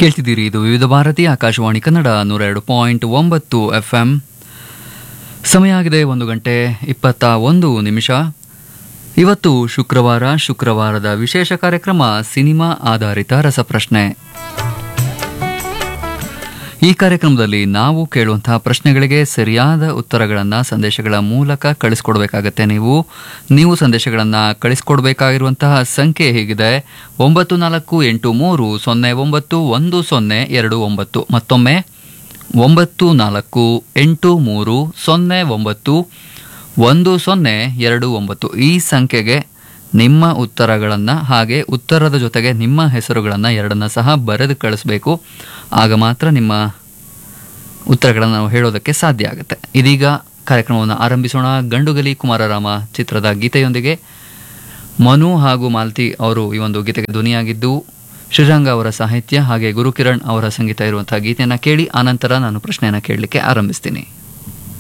ಕೇಳ್ತಿದ್ದೀರಿ ಇದು ವಿವಿಧ ಭಾರತಿ ಆಕಾಶವಾಣಿ ಕನ್ನಡ ನೂರ ಎರಡು ಪಾಯಿಂಟ್ ಒಂಬತ್ತು ಎಫ್ ಎಂ ಸಮಯ ಆಗಿದೆ ಒಂದು ಗಂಟೆ ಇಪ್ಪತ್ತ ಒಂದು ನಿಮಿಷ ಇವತ್ತು ಶುಕ್ರವಾರ ಶುಕ್ರವಾರದ ವಿಶೇಷ ಕಾರ್ಯಕ್ರಮ ಸಿನಿಮಾ ಆಧಾರಿತ ರಸಪ್ರಶ್ನೆ ಈ ಕಾರ್ಯಕ್ರಮದಲ್ಲಿ ನಾವು ಕೇಳುವಂತಹ ಪ್ರಶ್ನೆಗಳಿಗೆ ಸರಿಯಾದ ಉತ್ತರಗಳನ್ನು ಸಂದೇಶಗಳ ಮೂಲಕ ಕಳಿಸ್ಕೊಡ್ಬೇಕಾಗತ್ತೆ ನೀವು ನೀವು ಸಂದೇಶಗಳನ್ನು ಕಳಿಸ್ಕೊಡ್ಬೇಕಾಗಿರುವಂತಹ ಸಂಖ್ಯೆ ಹೇಗಿದೆ ಒಂಬತ್ತು ನಾಲ್ಕು ಎಂಟು ಮೂರು ಸೊನ್ನೆ ಒಂಬತ್ತು ಒಂದು ಸೊನ್ನೆ ಎರಡು ಒಂಬತ್ತು ಮತ್ತೊಮ್ಮೆ ಒಂಬತ್ತು ನಾಲ್ಕು ಎಂಟು ಮೂರು ಸೊನ್ನೆ ಒಂಬತ್ತು ಒಂದು ಸೊನ್ನೆ ಎರಡು ಒಂಬತ್ತು ಈ ಸಂಖ್ಯೆಗೆ ನಿಮ್ಮ ಉತ್ತರಗಳನ್ನು ಹಾಗೆ ಉತ್ತರದ ಜೊತೆಗೆ ನಿಮ್ಮ ಹೆಸರುಗಳನ್ನು ಎರಡನ್ನ ಸಹ ಬರೆದು ಕಳಿಸ್ಬೇಕು ಆಗ ಮಾತ್ರ ನಿಮ್ಮ ಉತ್ತರಗಳನ್ನು ನಾವು ಹೇಳೋದಕ್ಕೆ ಸಾಧ್ಯ ಆಗುತ್ತೆ ಇದೀಗ ಕಾರ್ಯಕ್ರಮವನ್ನು ಆರಂಭಿಸೋಣ ಗಂಡುಗಲಿ ಕುಮಾರರಾಮ ಚಿತ್ರದ ಗೀತೆಯೊಂದಿಗೆ ಮನು ಹಾಗೂ ಮಾಲ್ತಿ ಅವರು ಈ ಒಂದು ಗೀತೆಗೆ ಧ್ವನಿಯಾಗಿದ್ದು ಶ್ರೀರಂಗ ಅವರ ಸಾಹಿತ್ಯ ಹಾಗೆ ಗುರುಕಿರಣ್ ಅವರ ಸಂಗೀತ ಇರುವಂತಹ ಗೀತೆಯನ್ನು ಕೇಳಿ ಆನಂತರ ನಾನು ಪ್ರಶ್ನೆಯನ್ನು ಕೇಳಲಿಕ್ಕೆ ಆರಂಭಿಸ್ತೀನಿ